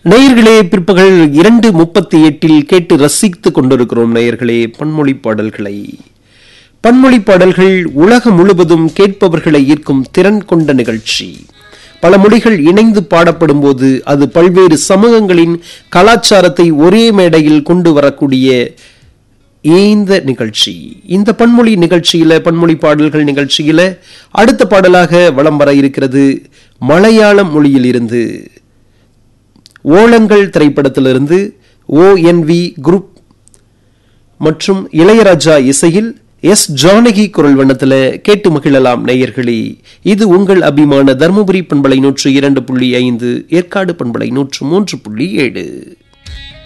நேயர்களே பிற்பகல் இரண்டு முப்பத்தி எட்டில் கேட்டு ரசித்துக் கொண்டிருக்கிறோம் நேயர்களே பன்மொழி பாடல்களை பன்மொழி பாடல்கள் உலகம் முழுவதும் கேட்பவர்களை ஈர்க்கும் திறன் கொண்ட நிகழ்ச்சி பல மொழிகள் இணைந்து பாடப்படும் போது அது பல்வேறு சமூகங்களின் கலாச்சாரத்தை ஒரே மேடையில் கொண்டு வரக்கூடிய இந்த நிகழ்ச்சி இந்த பன்மொழி நிகழ்ச்சியில பன்மொழி பாடல்கள் நிகழ்ச்சியில அடுத்த பாடலாக வலம் வர இருக்கிறது மலையாளம் மொழியில் இருந்து ஓலங்கள் திரைப்படத்திலிருந்து ஓஎன்வி குரூப் மற்றும் இளையராஜா இசையில் எஸ் ஜானகி குரல் வண்ணத்துல கேட்டு மகிழலாம் நேயர்களே இது உங்கள் அபிமான தருமபுரி பண்பலை நூற்று இரண்டு புள்ளி ஐந்து ஏற்காடு பண்பலை நூற்று மூன்று புள்ளி ஏழு